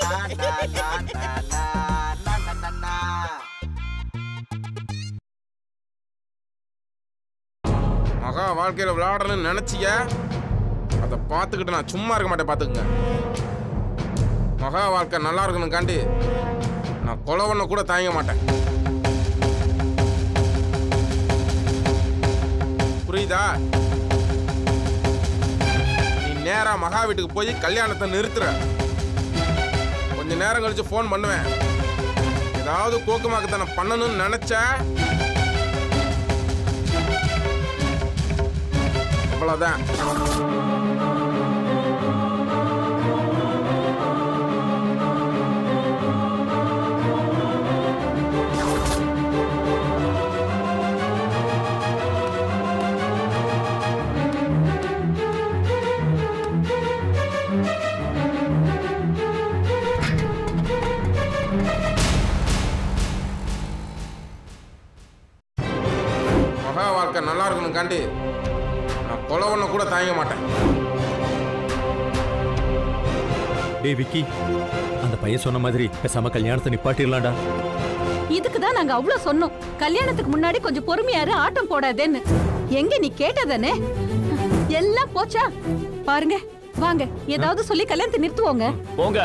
மகா வாழ்க்கையில விளையாடணும்னு நினைச்சிய அதை பார்த்துக்கிட்டு நான் சும்மா இருக்க மாட்டேன் பார்த்துக்குங்க மகா வாழ்க்கை நல்லா இருக்கணும்காண்டி நான் கொலை பண்ண கூட தாங்க மாட்டேன் புரியுதா நீ நேரா மகா வீட்டுக்கு போய் கல்யாணத்தை நிறுத்துற கொஞ்ச நேரம் கழிச்சு ஃபோன் பண்ணுவேன் ஏதாவது கோக்குமாக்கத்தனம் பண்ணணும்னு நினைச்ச அவ்வளவுதான் மகா வாழ்க்கை நல்லா இருக்கணும்காண்டி நான் கொலை பண்ண கூட தாங்க மாட்டேன் டேய் விக்கி அந்த பையன் சொன்ன மாதிரி பேசாம கல்யாணத்தை நிப்பாட்டிடலாம்டா இதுக்கு தான் நாங்க அவ்ளோ சொன்னோம் கல்யாணத்துக்கு முன்னாடி கொஞ்சம் பொறுமையாரு ஆட்டம் போடாதேன்னு எங்க நீ கேட்டதானே எல்லாம் போச்சா பாருங்க வாங்க ஏதாவது சொல்லி கல்யாணத்தை நிறுத்துவோங்க போங்க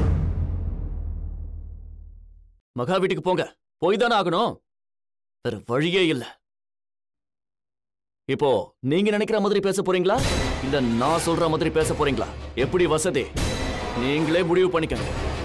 மகா வீட்டுக்கு போங்க போய் தானே ஆகணும் வேற வழியே இல்ல இப்போ நீங்க நினைக்கிற மாதிரி பேச போறீங்களா இல்ல நான் சொல்ற மாதிரி பேச போறீங்களா எப்படி வசதி நீங்களே முடிவு பண்ணிக்கங்க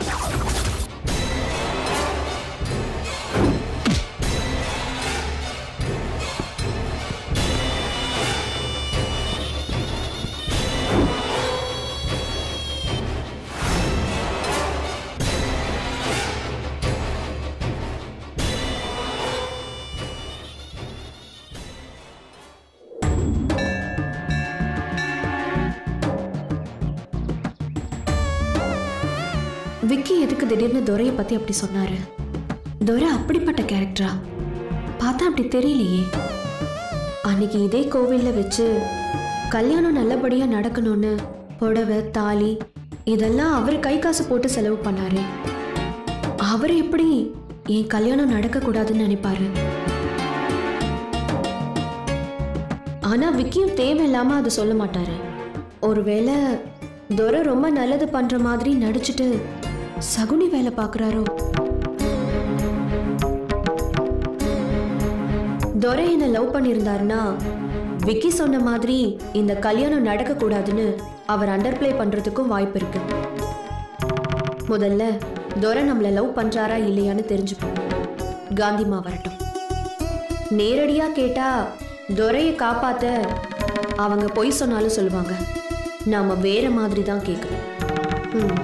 விக்கி எதுக்கு திடீர்னு துரையை பத்தி அப்படி சொன்னாரு துரை அப்படிப்பட்ட கேரக்டரா பார்த்தா அப்படி தெரியலையே அன்னைக்கு இதே கோவில்ல வச்சு கல்யாணம் நல்லபடியா நடக்கணும்னு புடவை தாலி இதெல்லாம் அவர் கை காசு போட்டு செலவு பண்ணாரு அவர் எப்படி என் கல்யாணம் நடக்க கூடாதுன்னு நினைப்பாரு ஆனா விக்கியும் தேவையில்லாம அதை சொல்ல மாட்டாரு ஒருவேளை துரை ரொம்ப நல்லது பண்ற மாதிரி நடிச்சுட்டு சகுனி வேலை பார்க்கறாரோ துரை என்ன லவ் பண்ணியிருந்தாருன்னா விக்கி சொன்ன மாதிரி இந்த கல்யாணம் நடக்க கூடாதுன்னு அவர் அண்டர் ப்ளே பண்றதுக்கும் வாய்ப்பு இருக்கு முதல்ல துரை நம்மள லவ் பண்றாரா இல்லையான்னு தெரிஞ்சுப்போம் காந்திமா வரட்டும் நேரடியா கேட்டா துரையை காப்பாத்த அவங்க பொய் சொன்னாலும் சொல்லுவாங்க நாம வேற மாதிரி தான் கேட்கணும் ம்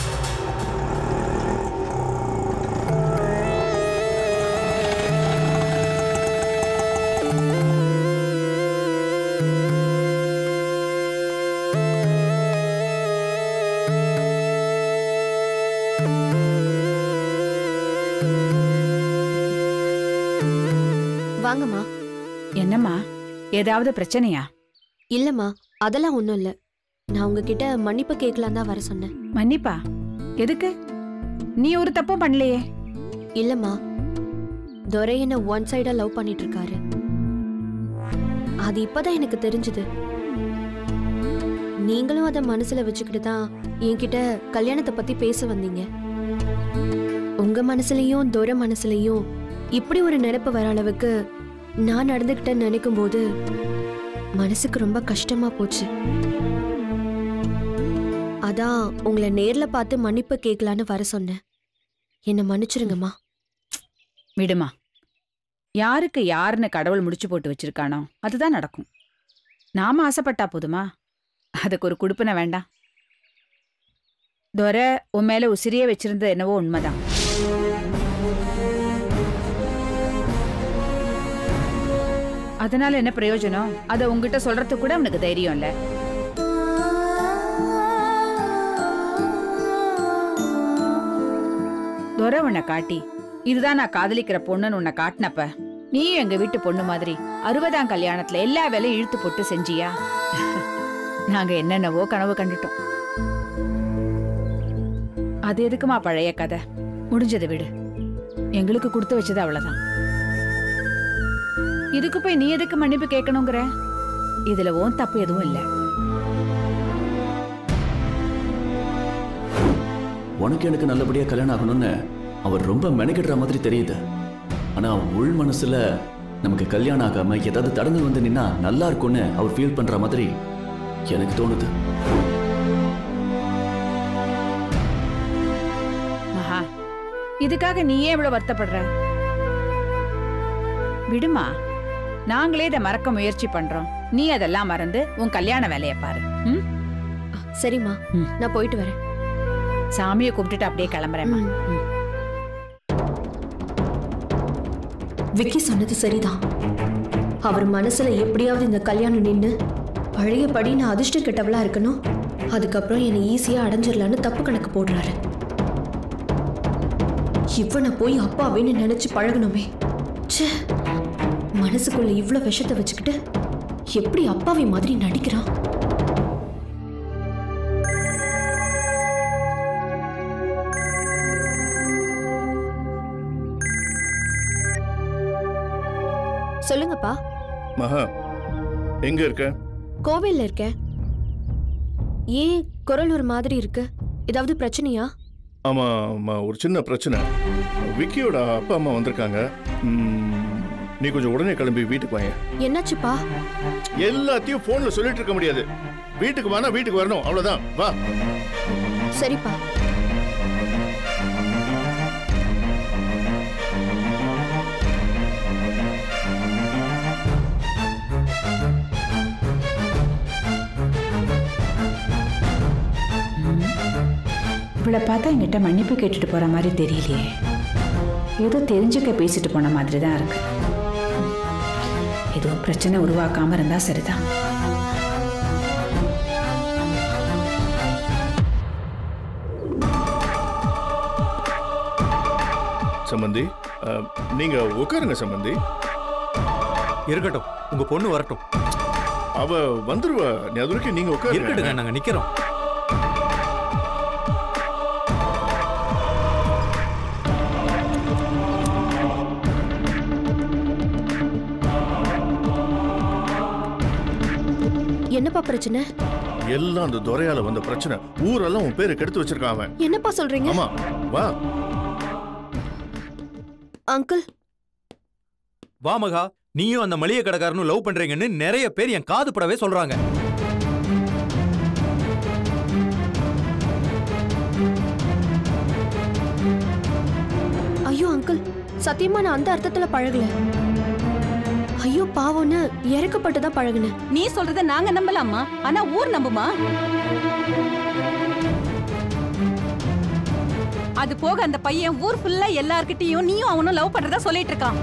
வாங்கம்மா என்னம்மா ஏதாவது பிரச்சனையா இல்லம்மா அதெல்லாம் ஒன்றும் இல்லை நான் உங்ககிட்ட மன்னிப்பு கேட்கலாம் தான் வர சொன்னேன் மன்னிப்பா எதுக்கு நீ ஒரு தப்பும் பண்ணலையே இல்லம்மா துரை என்ன ஒன் சைடா லவ் பண்ணிட்டு இருக்காரு அது இப்பதான் எனக்கு தெரிஞ்சது நீங்களும் அதை மனசுல வச்சுக்கிட்டு தான் என்கிட்ட கல்யாணத்தை பத்தி பேச வந்தீங்க உங்க மனசுலயும் துரை மனசுலயும் இப்படி ஒரு நினைப்பு வர அளவுக்கு நான் நடந்துகிட்டேன்னு நினைக்கும் போது மனசுக்கு ரொம்ப கஷ்டமா போச்சு அதான் உங்களை நேர்ல பார்த்து மன்னிப்பு கேட்கலான்னு வர சொன்னேன் என்னை மன்னிச்சிருங்கம்மா விடுமா யாருக்கு யாருன்னு கடவுள் முடிச்சு போட்டு வச்சிருக்கானோ அதுதான் நடக்கும் நாம ஆசைப்பட்டா போதுமா அதுக்கு ஒரு குடுப்பின வேண்டாம் துரை உன் மேல உசிரியே வச்சிருந்தது என்னவோ உண்மைதான் அதனால என்ன பிரயோஜனம் அதை உங்ககிட்ட சொல்றதுக்கு கூட அவனுக்கு தைரியம் இல்ல துரை உன்னை காட்டி இதுதான் நான் காதலிக்கிற பொண்ணுன்னு உன்னை காட்டினப்ப நீயும் எங்க வீட்டு பொண்ணு மாதிரி அறுபதாம் கல்யாணத்துல எல்லா வேலையும் இழுத்து போட்டு செஞ்சியா நாங்க என்னென்னவோ கனவு கண்டுட்டோம் அது எதுக்குமா பழைய கதை முடிஞ்சதை விடு எங்களுக்கு கொடுத்து வச்சது அவ்வளவுதான் இதுக்கு போய் நீ எதுக்கு மன்னிப்பு கேட்கணுங்கிற இதுல ஓன் தப்பு எதுவும் இல்ல உனக்கு எனக்கு நல்லபடியா கல்யாணம் ஆகணும்னு அவர் ரொம்ப மெனக்கிடுற மாதிரி தெரியுது ஆனா உள் மனசுல நமக்கு கல்யாணம் ஆகாம ஏதாவது தடங்கள் வந்து நின்னா நல்லா இருக்கும்னு அவர் ஃபீல் பண்ற மாதிரி எனக்கு தோணுது மகா இதுக்காக நீ ஏன் இவ்வளவு வருத்தப்படுற விடுமா நாங்களே இதை மறக்க முயற்சி பண்றோம் நீ அதெல்லாம் மறந்து உன் கல்யாண வேலையை பாரு ம்? சரிம்மா ம். நான் போயிட்டு வரேன் சாமியை கூப்பிட்டுட்டு அப்படியே கிளம்புறேம்மா ம். ம். விக்கி சொன்னது சரிதான் அவர் மனசுல எப்படியாவது இந்த கல்யாணம் நின்னு பழையபடி நான் அதிர்ஷ்டம் கெட்டவளா இருக்கணும் அதுக்கப்புறம் என்னை ஈஸியா அடைஞ்சிடலான்னு தப்பு கணக்கு போடுறாரு இவனை போய் அப்பாவேன்னு நினைச்சு பழகணுமே ச்சே மனசுக்குள்ள இவ்ளோ விஷத்தை வச்சுக்கிட்டு எப்படி அப்பாவி மாதிரி நடிக்கிறான் சொல்லுங்கப்பா மகா எங்க இருக்க கோவில்ல இருக்கேன் ஏன் குரல் ஒரு மாதிரி இருக்கு ஏதாவது பிரச்சனையா ஆமா ஆமா ஒரு சின்ன பிரச்சனை விக்கியோட அப்பா அம்மா வந்திருக்காங்க ம், நீ கொஞ்சம் உடனே கிளம்பி வீட்டுக்கு வாங்க என்னாச்சுப்பா எல்லாத்தையும் போன்ல சொல்லிட்டு இருக்க முடியாது வீட்டுக்கு வானா வீட்டுக்கு வரணும் அவ்வளவுதான் வா சரிப்பா இவளை பார்த்தா என்கிட்ட மன்னிப்பு கேட்டுட்டு போற மாதிரி தெரியலையே ஏதோ தெரிஞ்சுக்க பேசிட்டு போன மாதிரி தான் இருக்கு எதுவும் பிரச்சனை உருவாக்காம இருந்தா சரிதான் சம்பந்தி அஹ், நீங்க உட்காருங்க சம்பந்தி இருக்கட்டும் உங்க பொண்ணு வரட்டும் அவ வந்துருவா நீ அது வரைக்கும் நீங்க இருக்கட்டுங்க உட்காருங்க நாங்க நிக்கிறோம் என்னப்பா பிரச்சனை எல்லாம் அந்த துறையால வந்த பிரச்சனை ஊரெல்லாம் உன் பேரு கெடுத்து வச்சிருக்கான் அவன் என்னப்பா சொல்றீங்க ஆமா வா அங்கிள் வா மகா நீயும் அந்த மளிகை கடைக்காரனும் லவ் பண்றீங்கன்னு நிறைய பேர் என் காது படவே சொல்றாங்க ஐயோ அங்கிள் சத்தியமா நான் அந்த அர்த்தத்துல பழகல ஐயோ பாவம்னு இறக்கப்பட்டு தான் பழகுனேன் நீ சொல்றத நாங்க நம்பலாமா ஆனா ஊர் நம்புமா அது போக அந்த பையன் ஊர் ஃபுல்லா எல்லார்கிட்டயும் நீயும் அவனும் லவ் பண்றதா சொல்லிட்டு இருக்கான்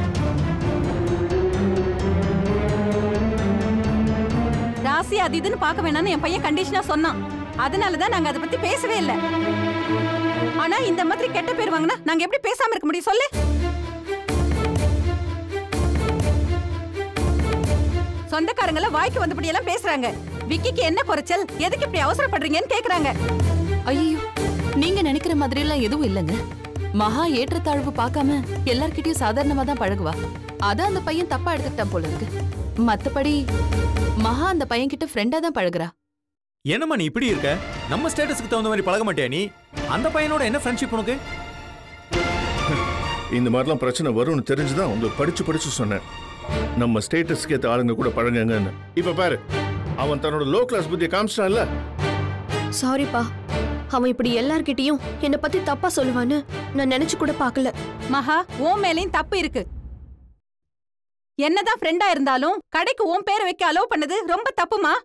ராசி அது இதுன்னு பார்க்க வேணாம்னு என் பையன் கண்டிஷனா சொன்னான் அதனாலதான் நாங்க அதை பத்தி பேசவே இல்லை ஆனா இந்த மாதிரி கெட்ட பேர் வாங்கினா நாங்க எப்படி பேசாம இருக்க முடியும் சொல்லு சொந்தக்காரங்கள வாய்க்கு வந்தபடி எல்லாம் பேசுறாங்க விக்கிக்கு என்ன குறைச்சல் எதுக்கு இப்படி அவசரப்படுறீங்கன்னு கேக்குறாங்க ஐயோ நீங்க நினைக்கிற மாதிரி எல்லாம் எதுவும் இல்லைங்க மகா ஏற்றத்தாழ்வு பார்க்காம எல்லார்கிட்டயும் சாதாரணமா தான் பழகுவா அதான் அந்த பையன் தப்பா எடுத்துக்கிட்டான் போல இருக்கு மத்தபடி மகா அந்த பையன் கிட்ட ஃப்ரெண்டா தான் பழகுறா என்னம்மா நீ இப்படி இருக்க நம்ம ஸ்டேட்டஸ்க்கு தகுந்த மாதிரி பழக மாட்டியா நீ அந்த பையனோட என்ன ஃப்ரெண்ட்ஷிப் உனக்கு இந்த மாதிரிலாம் பிரச்சனை வரும்னு தெரிஞ்சுதான் உங்களுக்கு படிச்சு படிச்சு சொன்னேன் நம்ம ஸ்டேட்டஸ்க்கு ஏத்த ஆளுங்க கூட பழகுங்கன்னு இப்ப பாரு அவன் தன்னோட லோ கிளாஸ் புத்தியை காமிச்சிட்டான்ல சாரிப்பா அவன் இப்படி எல்லார்கிட்டயும் என்னை பத்தி தப்பா சொல்லுவான்னு நான் நினைச்சு கூட பார்க்கல மகா உன் மேலயும் தப்பு இருக்கு என்னதான் ஃப்ரெண்டா இருந்தாலும் கடைக்கு உன் பேரை வைக்க அலோவ் பண்ணது ரொம்ப தப்புமா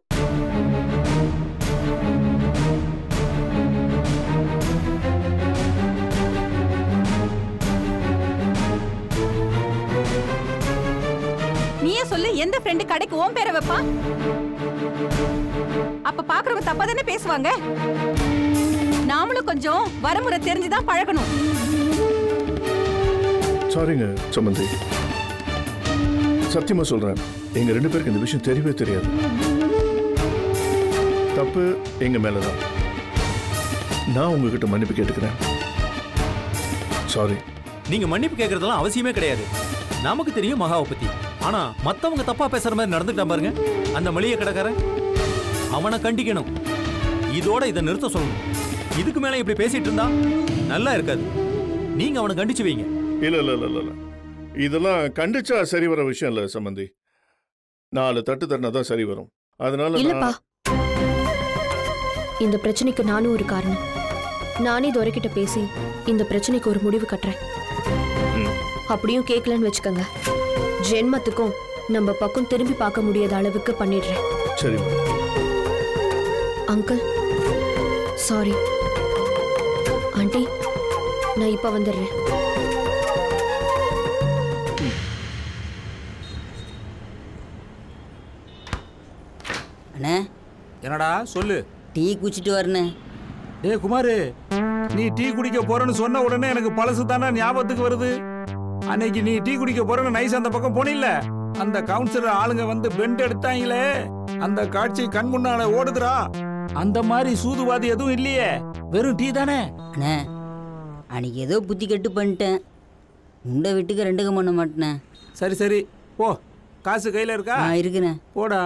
நீயே சொல்லு எந்த ஃப்ரெண்டு கடைக்கு உன் பேரை வைப்பான் அப்ப பாக்குறவங்க தப்பா தானே பேசுவாங்க நாமளும் கொஞ்சம் வரமுறை தெரிஞ்சுதான் பழகணும் சாரிங்க சம்பந்தி சத்தியமா சொல்றேன் எங்க ரெண்டு பேருக்கு இந்த விஷயம் தெரியவே தெரியாது தப்பு எங்க மேலதான் நான் உங்ககிட்ட மன்னிப்பு கேட்டுக்கிறேன் சாரி நீங்க மன்னிப்பு கேட்கறதெல்லாம் அவசியமே கிடையாது நமக்கு தெரியும் மகாவை பத்தி ஆனா மத்தவங்க தப்பா பேசுற மாதிரி நடந்துக்கிட்டான் பாருங்க அந்த மளிகை கடைக்காரன் அவனை கண்டிக்கணும் இதோட இதை நிறுத்த சொல்லணும் இதுக்கு மேல இப்படி பேசிட்டு இருந்தா நல்லா இருக்காது நீங்க அவனை கண்டிச்சு வைங்க இல்ல இல்ல இல்ல இல்ல, இல்ல இதெல்லாம் கண்டிச்சா சரி வர விஷயம் இல்ல சம்பந்தி நாலு தட்டு தட்டினா தான் சரி வரும் அதனால நான்- இல்லப்பா இந்த பிரச்சனைக்கு நானும் ஒரு காரணம் நானே துரைக்கிட்ட பேசி இந்த பிரச்சனைக்கு ஒரு முடிவு கட்டுறேன் ம். அப்படியும் கேட்கலன்னு வச்சுக்கோங்க ஜென்மத்துக்கும் நம்ம பக்கம் திரும்பி பார்க்க முடியாத அளவுக்கு பண்ணிடுறேன் சரி அங்கிள் சாரி ஆண்டி நான் இப்ப வந்துடுறேன் அண்ணே என்னடா சொல்லு டீ குடிச்சிட்டு வரண்ணே டேய் குமாரு நீ டீ குடிக்க போறேன்னு சொன்ன உடனே எனக்கு பழசு தானே ஞாபகத்துக்கு வருது அன்னைக்கு நீ டீ குடிக்க போறேன்னு நைஸ் அந்த பக்கம் போனில்ல அந்த கவுன்சிலர் ஆளுங்க வந்து பெண்ட் எடுத்தாங்களே அந்த காட்சி கண் முன்னால ஓடுதுடா அந்த மாதிரி சூதுவாதி எதுவும் இல்லையே வெறும் டீ தானே அண்ணே அன்னைக்கு ஏதோ புத்தி கெட்டு பண்ணிட்டேன் உண்டை வீட்டுக்கு ரெண்டுக்கும் பண்ண மாட்டேனே சரி சரி போ காசு கையில இருக்கா ஆ இருக்குண்ணே போடா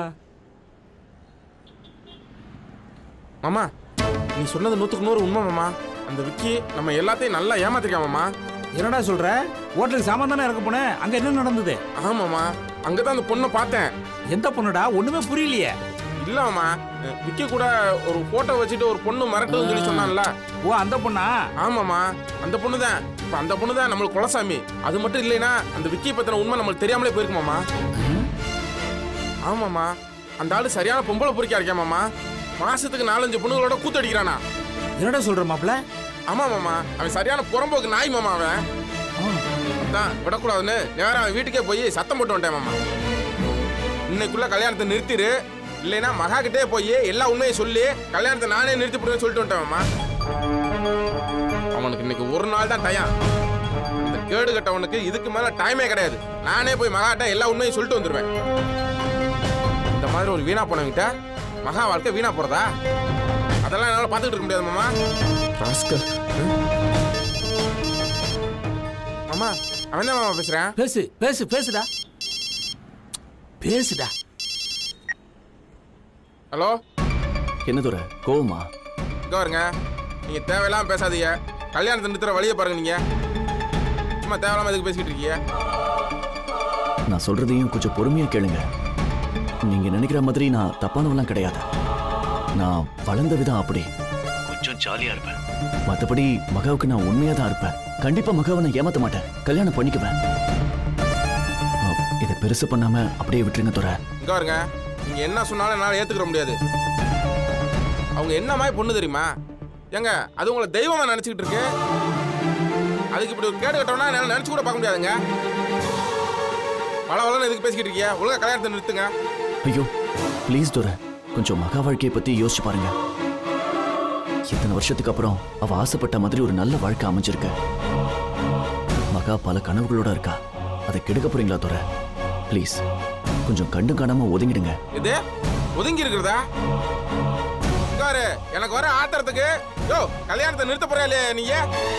மாமா நீ சொன்னது நூற்றுக்கு நூறு உண்மை மாமா அந்த விக்கி நம்ம எல்லாத்தையும் நல்லா ஏமாத்திருக்கான் மாமா என்னடா சொல்ற ஹோட்டலுக்கு சாமான் தானே இறக்க போனேன் அங்க என்ன நடந்தது ஆமாம்மா அங்கே தான் அந்த பொண்ணை பார்த்தேன் எந்த பொண்ணுடா ஒண்ணுமே புரியலையே இல்ல மாமா அஹ் விக்கி கூட ஒரு போட்டோ வச்சுட்டு ஒரு பொண்ணு மிரட்டுன்னு சொல்லி சொன்னான்ல ஓ அந்த பொண்ணா ஆமாம்மா அந்த பொண்ணு தான் இப்போ அந்த பொண்ணு தான் நம்மளுக்கு குலசாமி அது மட்டும் இல்லைன்னா அந்த விக்கி பத்தின உண்மை நம்மளுக்கு தெரியாமலே போயிருக்குமாமா ஆமாம்மா அந்த ஆளு சரியான பொம்பளை பொறிக்கா இருக்கேன் மாசத்துக்கு நாலஞ்சு பொண்ணுகளோட கூத்தடிக்கிறானா என்னடா சொல்ற மாப்ள ஆமா மாமா அவன் சரியான புறம்போக்கு நாய் மாமா அவன் அதான் விடக்கூடாதுன்னு நேரம் அவன் வீட்டுக்கே போய் சத்தம் போட்டு வந்துட்டேன் மாமா இன்னைக்குள்ள கல்யாணத்தை நிறுத்திடு இல்லைன்னா மகா கிட்டே போய் எல்லா உண்மையும் சொல்லி கல்யாணத்தை நானே நிறுத்தி போடுவேன்னு சொல்லிட்டு வந்துட்டேன் மாமா அவனுக்கு இன்னைக்கு ஒரு நாள் தான் டயம் இந்த கேடு கட்டவனுக்கு இதுக்கு மேல டைமே கிடையாது நானே போய் மகாட்ட எல்லா உண்மையும் சொல்லிட்டு வந்துடுவேன் இந்த மாதிரி ஒரு வீணா போனவங்கிட்ட மகா வாழ்க்கை வீணா போறதா அதெல்லாம் என்னால பார்த்துக்கிட்டு இருக்க முடியாது மாமா ராஸ்கல் மாமா அவன் தான் மாமா பேசுறேன் பேசு பேசு பேசுடா பேசுடா ஹலோ என்ன துரை கோவமா இங்க வருங்க நீங்க தேவையில்லாம பேசாதீங்க கல்யாணத்தை நிறுத்துற வழியை பாருங்க நீங்க சும்மா தேவையில்லாம எதுக்கு பேசிக்கிட்டு இருக்கீங்க நான் சொல்றதையும் கொஞ்சம் பொறுமையா கேளுங்க நீங்க நினைக்கிற மாதிரி நான் தப்பானவெல்லாம் கிடையாது நான் வளர்ந்த விதம் அப்படி கொஞ்சம் ஜாலியா இருப்பேன் மத்தபடி மகாவுக்கு நான் உண்மையா தான் இருப்பேன் கண்டிப்பா மகாவை நான் ஏமாத்த மாட்டேன் கல்யாணம் பண்ணிக்குவேன் அஹ், இதை பெருசு பண்ணாம அப்படியே விட்டுருங்க துரை இங்க வருங்க நீங்க என்ன சொன்னாலும் என்னால ஏத்துக்கிற முடியாது அவங்க என்ன மாதிரி பொண்ணு தெரியுமா ஏங்க அது உங்களை தெய்வமா நினைச்சுக்கிட்டு இருக்கு அதுக்கு இப்படி ஒரு கேடு கட்டோம்னா என்னால நினைச்சு கூட பார்க்க முடியாதுங்க வள வளன்னு எதுக்கு பேசிக்கிட்டு இருக்கீங்க ஒழுங்கா கல்யாணத்தை நிறுத்துங்க ஐயோ ப்ளீஸ் துரை கொஞ்சம் மகா வாழ்க்கையை பத்தி யோசிச்சு பாருங்க இத்தனை வருஷத்துக்கு அப்புறம் அவ ஆசைப்பட்ட மாதிரி ஒரு நல்ல வாழ்க்கை அமைஞ்சிருக்கு மகா பல கனவுகளோட இருக்கா அதை கெடுக்க போறீங்களா துரை ப்ளீஸ் கொஞ்சம் கண்டு காணாம ஒதுங்கிடுங்க இது ஒதுங்கி இருக்கிறதா உட்காரு எனக்கு வர ஆத்திரத்துக்கு யோ கல்யாணத்தை நிறுத்த போறியா இல்லையா நீங்க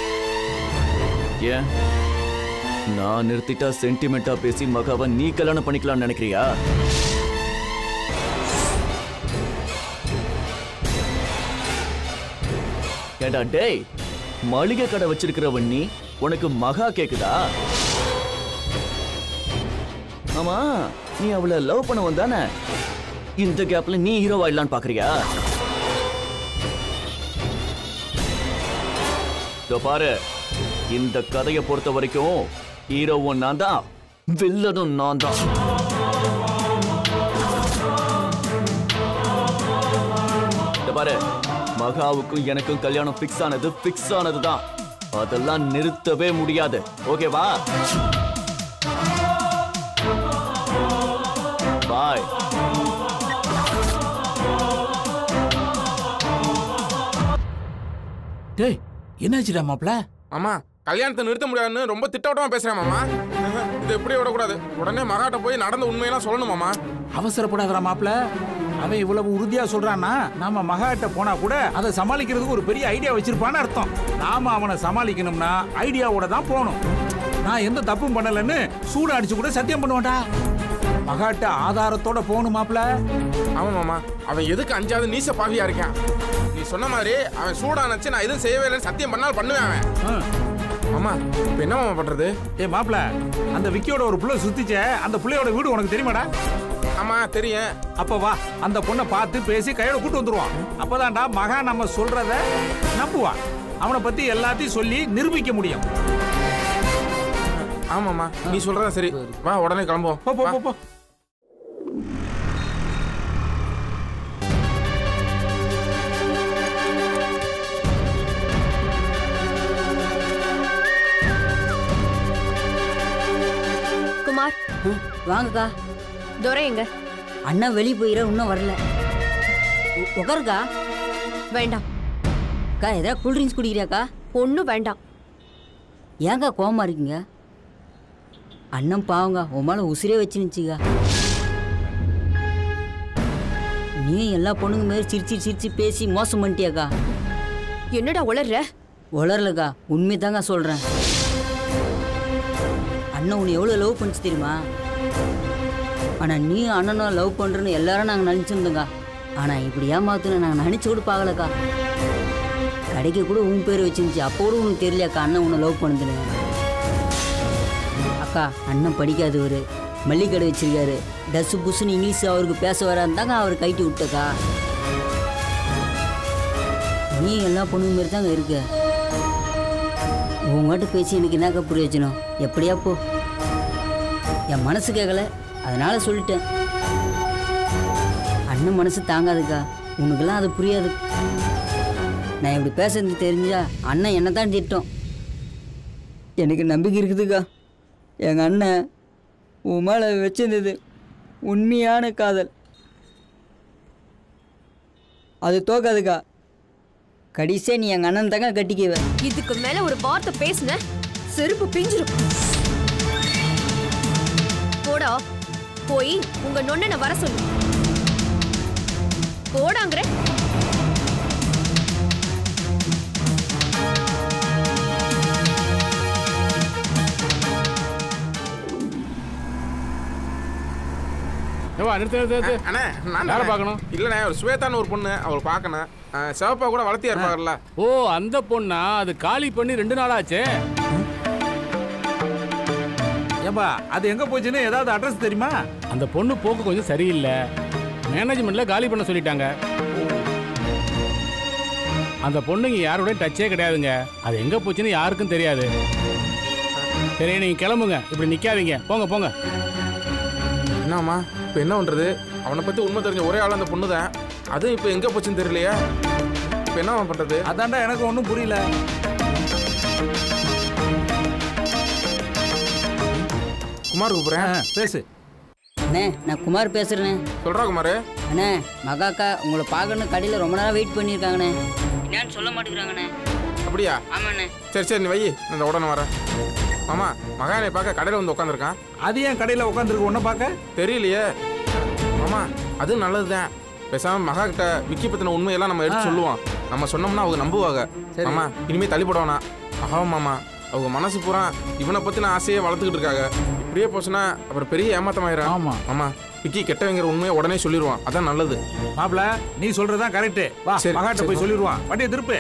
ஏன் நான் நிறுத்திட்டா சென்டிமெண்டா பேசி மகாவை நீ கல்யாணம் பண்ணிக்கலாம்னு நினைக்கிறியா ஏடா டேய் மளிகை கடை வச்சிருக்கிறவன் நீ உனக்கு மகா கேக்குதா ஆமா நீ அவளை லவ் பண்ண வந்தானே இந்த கேப்ல நீ ஹீரோவா இல்லான்னு பாக்குறியா இதோ பாரு இந்த கதையை பொறுத்த வரைக்கும் ஹீரோவும் நான் தான் வில்லனும் நான் தான் இதோ பாரு மகாவுக்கும் எனக்கும் கல்யாணம் ஃபிக்ஸ் ஆனது ஃபிக்ஸ் ஆனது தான் அதெல்லாம் நிறுத்தவே முடியாது ஓகேவா பாய் டேய் என்னாச்சுடா மாப்ள மாமா கல்யாணத்தை நிறுத்த முடியாதுன்னு ரொம்ப திட்டவட்டமா பேசுறேன் மாமா இதை இப்படியே விடக்கூடாது உடனே மகாட்ட போய் நடந்த உண்மையெல்லாம் சொல்லணும் மாமா அவசரப்படாதடா மாப்ள அவன் இவ்வளவு உறுதியா சொல்றான்னா நாம மகாட்ட போனா கூட அதை சமாளிக்கிறதுக்கு ஒரு பெரிய ஐடியா வச்சிருப்பான்னு அர்த்தம் நாம அவனை சமாளிக்கணும்னா ஐடியாவோட தான் போகணும் நான் எந்த தப்பும் பண்ணலன்னு சூடு அடிச்சு கூட சத்தியம் பண்ணுவேன்டா மகாட்ட ஆதாரத்தோட போகணும் மாப்ள ஆமா மாமா அவன் எதுக்கு அஞ்சாவது நீச பாவியா இருக்கான் நீ சொன்ன மாதிரி அவன் சூடா நினைச்சு நான் எதுவும் செய்யவே இல்லைன்னு சத்தியம் பண்ணாலும் பண்ணுவேன் அவன் மாமா இப்ப என்ன மாமா பண்றது ஏ மாப்ள அந்த விக்கியோட ஒரு புள்ள சுத்திச்சே அந்த புள்ளையோட வீடு உனக்கு தெரியுமாடா ஆமா தெரியும் அப்ப வா அந்த பொண்ணை பார்த்து பேசி கையோட கூட்டு வந்துருவான் அப்பதான்டா மகா நம்ம சொல்றத நம்புவான் அவனை பத்தி எல்லாத்தையும் சொல்லி நிரூபிக்க முடியும் ஆமாம்மா நீ சொல்றதா சரி வா உடனே கிளம்புவோம் போ போ போ போ குமார் வாங்கக்கா துரை எங்க அண்ணா வெளியே போயிட இன்னும் வரல உ- உக்காருக்கா வேண்டாம் அக்கா ஏதாவது கூல்ட்ரிங்க்ஸ் குடிக்கிறியாக்கா ஒன்றும் வேண்டாம் ஏங்கா கோவமா இருக்கீங்க அண்ணன் பாவங்க உன் மேலே உசிரே வச்சுனுச்சுக்கா நீ எல்லா பொண்ணுங்க மாரி சிரிச்சு சிரிச்சு பேசி மோசம் பண்ணிட்டியாக்கா என்னடா உளர்ற உளரலக்கா உண்மை தாங்க சொல்கிறேன் அண்ணன் உன்னை எவ்வளோ லவ் பண்ணிச்சு தெரியுமா ஆனால் நீ அண்ணனும் லவ் பண்ணுறேன்னு எல்லாரும் நாங்கள் நினச்சிருந்தோங்க ஆனால் இப்படி ஏமாத்துன்னு நாங்கள் நினச்சி கூட பார்க்கலக்கா கடைக்கு கூட உன் பேர் வச்சிருந்துச்சு அப்போ கூட உனக்கு தெரியலையாக்கா அண்ணன் உன்னை லவ் பண்ணுதுன்னு அக்கா அண்ணன் படிக்காதவர் மல்லிகை கடை வச்சிருக்காரு டஸ்ஸு புஸ்ஸுன்னு இங்கிலீஷ் அவருக்கு பேச வராந்தாங்க அவர் கைட்டி விட்டக்கா நீ எல்லா பொண்ணுங்க மாரி தாங்க இருக்க உங்கள்கிட்ட பேசி எனக்கு என்னக்கா பிரயோஜனம் எப்படியா போ என் மனசு கேட்கல அதனால சொல்லிட்டேன் அண்ணன் மனசு தாங்காதுக்கா உனக்கெல்லாம் அது புரியாது நான் இப்படி பேசுறது தெரிஞ்சா அண்ணன் என்ன தான் திட்டம் எனக்கு நம்பிக்கை இருக்குதுக்கா எங்கள் அண்ணன் உன் மேலே வச்சிருந்தது உண்மையான காதல் அது தோக்காதுக்கா கடைசியாக நீ எங்கள் அண்ணன் தாங்க கட்டிக்குவ இதுக்கு மேல ஒரு வார்த்தை பேசுன செருப்பு பிஞ்சிரும் போடா போய் உங்க நொண்ணனை வர சொல்லு போடாங்கிற ஏவா நிறுத்து நிறுத்து நிறுத்து அண்ணே நான் யாரை தானே. பார்க்கணும்? இல்லண்ணே ஒரு ஸ்வேதான்னு ஒரு பொண்ணு அவள் பார்க்கணும் ஆ, சிவப்பா கூட வளர்த்தியா இருப்பாங்கல்ல ஓ அந்த பொண்ணா அது காலி பண்ணி ரெண்டு நாள் ஆச்சே ஏம்பா அது எங்க போச்சுன்னு ஏதாவது அட்ரஸ் தெரியுமா அந்த பொண்ணு போக்கு கொஞ்சம் சரியில்லை மேனேஜ்மெண்ட்ல காலி பண்ண சொல்லிட்டாங்க அந்த பொண்ணுங்க யாரோடய டச்சே கிடையாதுங்க அது எங்க போச்சுன்னு யாருக்கும் தெரியாது சரி நீங்க கிளம்புங்க இப்படி நிக்காதீங்க போங்க போங்க என்னம்மா இப்போ என்ன பண்றது அவனை பத்தி உண்மை தெரிஞ்ச ஒரே ஆள் அந்த பொண்ணு தான் அதுவும் இப்போ எங்க போச்சுன்னு தெரியலையே இப்போ என்ன பண்றது அதான்டா எனக்கு ஒன்றும் புரியல குமார் கூப்பிடுறேன் பேசு அண்ணே நான் குமார் பேசுகிறேண்ணே சொல்றா குமார் அண்ணே மகாக்கா உங்களை பார்க்கணும் கடையில் ரொம்ப நேரம் வெயிட் பண்ணியிருக்காங்கண்ணே என்னன்னு சொல்ல மாட்டேங்கிறாங்கண்ணே அப்படியா ஆமாண்ணே சரி சரி நீ வை நான் இந்த உடனே வரேன் ஆமா மகானை பார்க்க கடையில் வந்து உட்காந்துருக்கான் அது ஏன் கடையில் உட்காந்துருக்கு ஒன்றை பார்க்க தெரியலையே ஆமா அது நல்லதுதான் பேசாம மகா கிட்ட விக்கி பத்தின உண்மையெல்லாம் நம்ம எடுத்து சொல்லுவோம் நம்ம சொன்னோம்னா அவங்க நம்புவாங்க சரி. ஆமா இனிமே தள்ளிப்படவேணா ஆமா மாமா அவங்க மனசு பூரா இவனை பத்தின ஆசையை வளர்த்துக்கிட்டு இருக்காங்க இப்படியே போச்சுன்னா அப்புறம் பெரிய ஏமாத்தமாயிரும் ஆமா. ஆமா விக்கி கெட்டவங்கிற உண்மையை உடனே சொல்லிடுவான் அதான் நல்லது மாப்ள நீ சொல்றதுதான் கரெக்ட் வா சரி, மகாட்ட சரி, போய் வா. சொல்லிடுவான் வண்டியை திருப்பு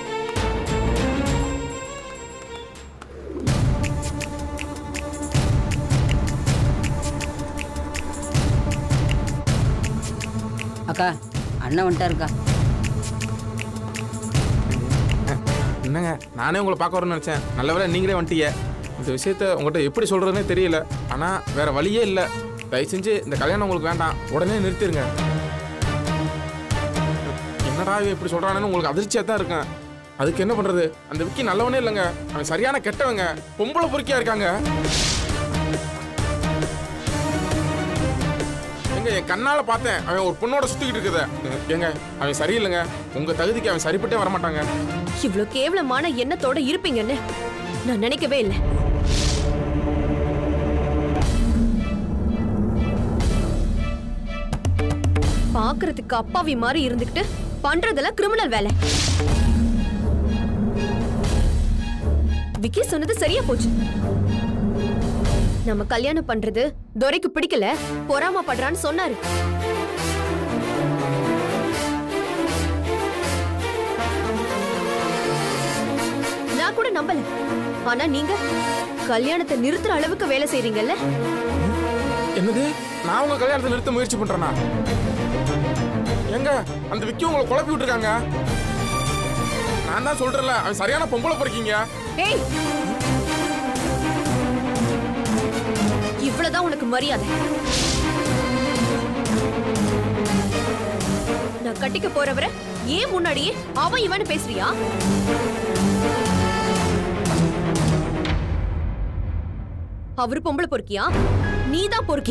அக்கா அண்ணன் வந்துட்டாருக்கா என்னங்க நானே உங்களை பார்க்க வரணும்னு நினைச்சேன் நல்ல வேளை நீங்களே வந்துட்டீங்க இந்த விஷயத்த உங்கள்கிட்ட எப்படி சொல்றதுனே தெரியல ஆனா வேற வழியே இல்லை தயவு செஞ்சு இந்த கல்யாணம் உங்களுக்கு வேண்டாம் உடனே நிறுத்திடுங்க என்னடா இவன் இப்படி சொல்றானேன்னு உங்களுக்கு அதிர்ச்சியா தான் இருக்கேன் அதுக்கு என்ன பண்றது அந்த விக்கி நல்லவனே இல்லைங்க அவன் சரியான கெட்டவங்க பொம்பளை பொறுக்கியா இருக்காங்க எங்க என் கண்ணால பார்த்தேன் அவன் ஒரு பொண்ணோட சுத்திக்கிட்டு இருக்குத ஏங்க அவன் சரியில்லைங்க உங்க தகுதிக்கு அவன் சரிப்பட்டே வரமாட்டாங்க இவ்ளோ கேவலமான எண்ணத்தோட இருப்பீங்கன்னு நான் நினைக்கவே இல்லை பாக்குறதுக்கு அப்பாவி மாதிரி இருந்துகிட்டு பண்றதெல்லாம் கிரிமினல் வேலை விக்கி சொன்னது சரியா போச்சு நம்ம கல்யாணம் பண்றது துரைக்கு பிடிக்கல பொறாமப்படுறான்னு சொன்னாரு நான் கூட நம்பல ஆனா நீங்க கல்யாணத்தை நிறுத்துற அளவுக்கு வேலை செய்றீங்கல்ல என்னது நான் உங்க கல்யாணத்தை நிறுத்த முயற்சி பண்றேனா எங்க அந்த விக்கி உங்களை குழப்பி விட்டுருக்காங்க நான் தான் சொல்றேன்ல அவன் சரியான பொம்பளை பொறுக்கீங்க ஏய் இவ்வளவுதான் உனக்கு மரியாதை நான் கட்டிக்க போறவரை ஏன் முன்னாடியே அவன் இவன் பேசுறியா அவரு பொம்பளை பொறுக்கியா நீதான் பொறுக்கி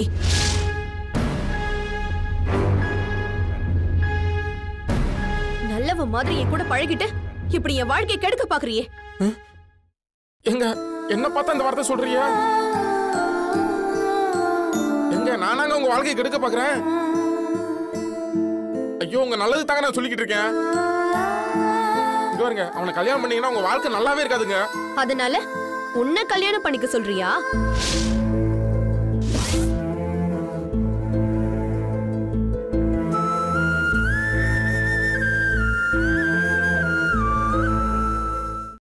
நல்லவ மாதிரி என் கூட பழகிட்டு இப்படி என் வாழ்க்கையை கெடுக்க பாக்குறியே எங்க என்ன பார்த்தா இந்த வார்த்தை சொல்றீங்க எங்க நானாங்க உங்க வாழ்க்கையை கெடுக்க பாக்குறேன் ஐயோ உங்க நல்லது தாங்க நான் சொல்லிக்கிட்டு இருக்கேன் இங்க பாருங்க அவனை கல்யாணம் பண்ணீங்கன்னா உங்க வாழ்க்கை நல்லாவே இருக்காதுங்க அதனால உன்னை கல்யாணம் பண்ணிக்க சொல்றியா